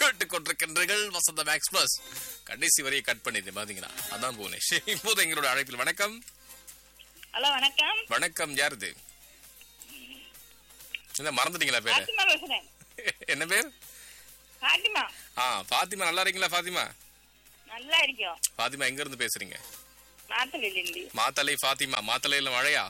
கேட்டுக் கொண்டிருக்கின்றீர்கள் வசந்தம் எக்ஸ்பிரஸ் கடைசி வரையை கட் பண்ணிட்டு பாத்தீங்களா அதான் புவனேஷ் இப்போது எங்களோட அழைப்பில் வணக்கம் ஹலோ வணக்கம் வணக்கம் யாருது என்ன மறந்துட்டீங்களா பேரு பாத்திமா பேசுறேன் என்ன பேர் பாத்திமா ஆ ஃபாத்திமா நல்லா இருக்கீங்களா ஃபாத்திமா நல்லா இருக்கோம் ஃபாத்திமா எங்க இருந்து பேசுறீங்க நாட்டிலிருந்து மாத்தலை ஃபாத்திமா மாத்தலையில மழையா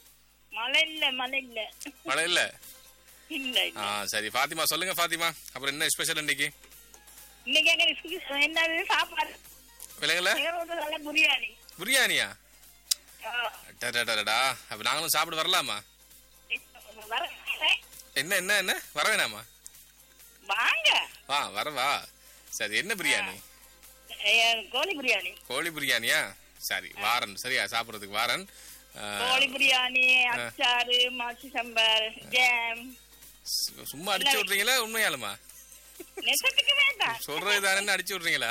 மழை இல்ல மழை இல்ல மழை இல்ல இல்ல ஆ இல்ல சரி ஃபாத்திமா சொல்லுங்க ஃபாத்திமா அப்புறம் என்ன ஸ்பெஷல் இன்னைக்கு இன்னைக்கு எங்க ஸ்பெ- என்னது சாப்பாடு விலங்குல வேற நல்ல பிரியாணி பிரியாணியா ஆ, டடடடடா அப்ப நாங்களும் சாப்பிட வரலாமா வர என்ன என்ன என்ன வர வேணாமா வாங்க வா வரவா சரி என்ன பிரியாணி ஏ, கோழி பிரியாணி கோழி பிரியாணியா சரி வாரன் சரியா சாப்பிடுறதுக்கு வாரன் ஆ, கோழி பிரியாணி அச்சாறு மாசி சம்பார் ஜாம் சு- சும்மா அடிச்சு விட்றீங்களா உண்மையாலுமா நெசத்துக்கு வேண்டாம் சொல்றது தானே அடிச்சு விட்றீங்களா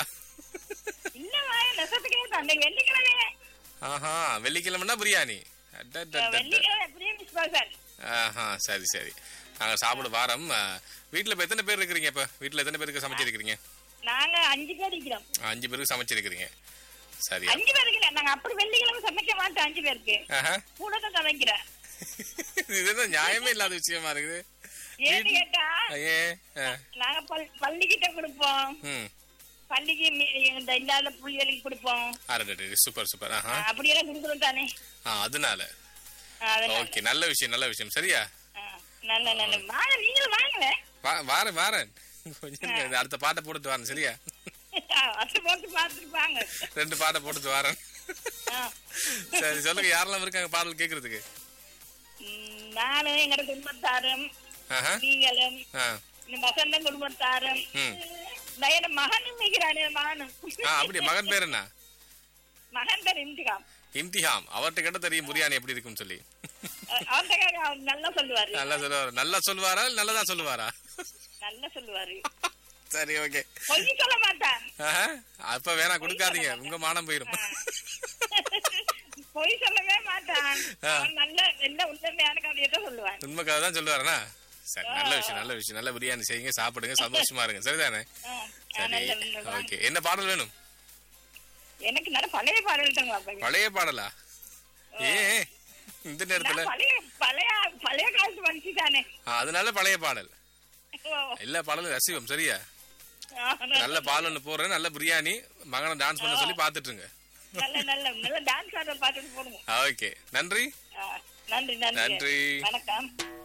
இல்லவா நெசத்துக்கு வேண்டாம் அன்னைக்கு வெள்ளிக்கிழமை ஆஹா வெள்ளிக்கிழமைனா பிரியாணி அடடடடட. வெள்ளிக்கிழமை பிரியாணி ஸ்பெஷல் ஆஹா சரி சரி நாங்க சாப்பிட வாரம் ஆ, வீட்ல இப்ப எத்தனை பேர் இருக்கிறீங்க இப்ப வீட்ல எத்தனை பேருக்கு சமைச்சிருக்கிறீங்க நாங்க அஞ்சு பேர் இருக்கிறோம் அஞ்சு பேருக்கு சமைச்சிருக்கிறீங்க சரியா அஞ்சு பேருக்கு இல்ல நாங்க அப்படி வெள்ளிக்கிழமை சமைக்க மாட்டோம் அஞ்சு பேருக்கு ஆஹா கூட தான் சமைக்கிறேன் இது என்ன நியாயமே இல்லாத விஷயமா இருக்குது ஏன்னு கேட்டா ஐயே ஆ, நாங்க பல் பள்ளிக்கிட்ட கொடுப்போம் ம் பள்ளிக்கு மி- இந்த இல்லாத புள்ளிகளுக்கு கொடுப்போம் அரடே சூப்பர் சூப்பர் ஆஹா ஆ, அப்படியெல்லாம் கொடுக்குறோம் தானே ஆ அதனால ஆ, அதனால ஓகே நல்ல விஷயம் நல்ல விஷயம் சரியா ஆ, நல்ல நல்ல வாங்க நீங்களும் வாங்கல வா- வாரேன் வாரேன் கொஞ்சம் இந்த அடுத்த பாட்டை போட்டுட்டு வரேன் சரியா அசை போட்டு பார்த்துட்டு வாங்க ரெண்டு பாட்டை போட்டுட்டு வரேன் ஆ. சரி சொல்லுங்க யாரெல்லாம் இருக்காங்க பாடல் கேக்குறதுக்கு ம், நானும் எங்கட குடும்பத்தாரும் ஆஹா நீங்களும் ஆ இந்த வசந்த குடும்பத்தாரும் ம் இந்த மகனும் நிற்கிறானே மகனும் ஆ அப்படியே மகன் பேர் என்ன மகன் பேர் இம்திகாம் இம்திஹாம் அவர்கிட்ட கேட்ட தெரியும் பிரியாணி எப்படி இருக்குன்னு சொல்லி அவர்கிட்ட அவர் நல்லா சொல்லுவாரு நல்லா சொல்லுவாரு நல்லா சொல்லுவாரா இல்ல நல்லதா சொல்லுவாரா நல்லா சொல்லுவாரு சரி ஓகே பொய் சொல்ல மாட்டான் ஆஹா அப்ப வேணாம் கொடுக்காதீங்க உங்க மானம் போயிரும் பொய் சொல்லவே மாட்டான் ஆ. அவன் நல்ல என்ன உண்மையான கதையத்தை சொல்லுவான் உண்மைக்காக தான் சொல்லுவாரனா சரி நல்ல விஷயம் நல்ல விஷயம் நல்ல பிரியாணி செய்யுங்க சாப்பிடுங்க சந்தோஷமா இருங்க சரிதானே ஆ, ஆ, சரி நல்ல உண்மைதான். ஓகே என்ன பாடல் வேணும் எனக்கு நல்ல பழைய பாடல் தான் பாப்பேன் பழைய பாடலா ஏன் இந்த நேரத்துல பழைய பழைய பழைய காலத்து மனுஷி தானே ஆ, அதனால பழைய பாடல் ஓ, எல்லா பாடலும் ரசிவம் சரியா ஆ, நல்ல பால் ஒன்று போடுறேன் நல்ல பிரியாணி மகனை டான்ஸ் பண்ண சொல்லி பாத்துட்டு இருங்க நல்ல நல்ல நல்ல டான்ஸ் ஆடுற பாட்டு போடுவோம் ஓகே நன்றி ஆ, நன்றி நன்றி நன்றி. வணக்கம்